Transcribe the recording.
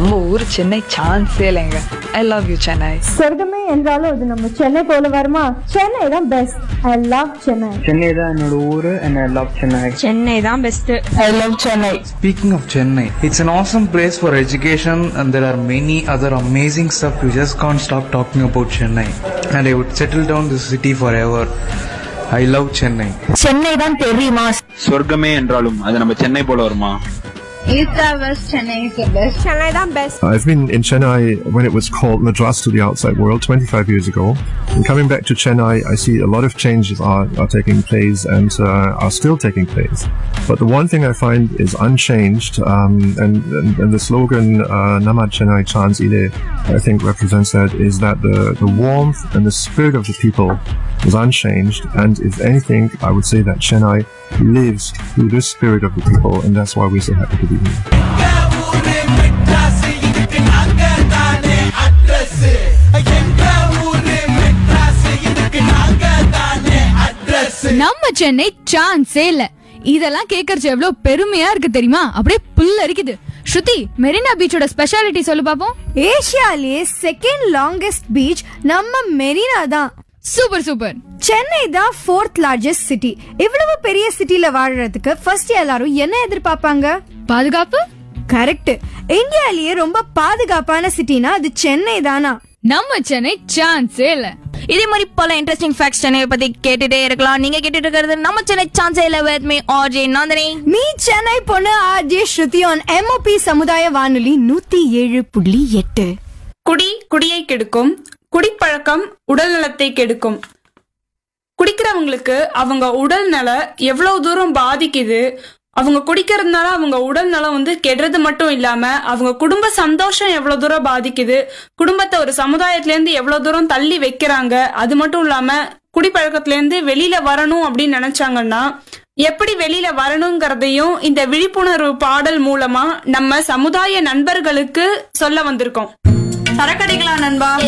நம்ம ஊர் சென்னை சான்ஸே இல்லைங்க ஐ லவ் யூ சென்னை சொர்க்கமே என்றாலும் அது நம்ம சென்னை போல வருமா சென்னை தான் best I love Chennai Chennai தான் என்னோட ஊரு and I love Chennai Chennai தான் best I love Chennai Speaking of Chennai, it's an awesome place for education and there are many other amazing stuff. You just can't stop talking about Chennai. And I would settle down this city forever. I love Chennai. Chennai தான் தெரியுமா சொர்க்கமே என்றாலும் அது நம்ம சென்னை போல வருமா சென்னை தான் best I've been in Chennai when it was called Madras to the outside world 25 years ago. And coming back to Chennai, I see a lot of changes are, are taking place and uh, are still taking place. But the one thing I find is unchanged, um, and, and, and the slogan uh, Namad Chennai Chans Ile, I think represents that, is that the, the warmth and the spirit of the people is unchanged. And if anything, I would say that Chennai lives through the spirit of the people, and that's why we're so happy to be here. நம்ம சென்னை சான்ஸே இல்ல இதெல்லாம் கேக்குறது எவ்வளவு பெருமையா இருக்கு தெரியுமா அப்படியே புல் அரிக்குது ஸ்ருதி மெரினா பீச்சோட ஸ்பெஷாலிட்டி சொல்லு பாப்போம் ஏசியாலேயே செகண்ட் லாங்கெஸ்ட் பீச் நம்ம மெரினா தான் சூப்பர் சூப்பர் சென்னை தான் ஃபோர்த் லார்ஜஸ்ட் சிட்டி இவ்வளவு பெரிய சிட்டில வாழறதுக்கு ஃபர்ஸ்ட் எல்லாரும் என்ன எதிர்பார்ப்பாங்க பாதுகாப்பு கரெக்ட் இந்தியாலயே ரொம்ப பாதுகாப்பான சிட்டினா அது சென்னை தானா நம்ம சென்னை சான்ஸே இல்ல இதே மாதிரி பல இன்ட்ரெஸ்டிங் ஃபேக்ட்ஸ் சென்னையை பத்தி கேட்டுட்டே இருக்கலாம் நீங்க கேட்டுட்டு இருக்கிறது நம்ம சென்னை சான்ஸ் இல்ல with me RJ Nandini me Chennai பொண்ணு ஆர்ஜே ஸ்ருதி ஆன் எம்ஓபி சமுதாய வானொலி நூத்தி ஏழு புள்ளி எட்டு குடி குடியை கெடுக்கும் குடிப்பழக்கம் உடல் நலத்தை கெடுக்கும் குடிக்கிறவங்களுக்கு அவங்க உடல் நல எவ்வளவு தூரம் பாதிக்குது அவங்க குடிக்கிறதுனால அவங்க உடல் நலம் வந்து கெடுறது மட்டும் இல்லாம அவங்க குடும்ப சந்தோஷம் எவ்வளவு தூரம் பாதிக்குது குடும்பத்தை ஒரு சமுதாயத்துல இருந்து எவ்வளவு தூரம் தள்ளி வைக்கிறாங்க அது மட்டும் இல்லாம குடிப்பழக்கத்துல இருந்து வெளியில வரணும் அப்படின்னு நினைச்சாங்கன்னா எப்படி வெளியில வரணுங்கிறதையும் இந்த விழிப்புணர்வு பாடல் மூலமா நம்ம சமுதாய நண்பர்களுக்கு சொல்ல வந்திருக்கோம் சரக்கடைகளா நண்பா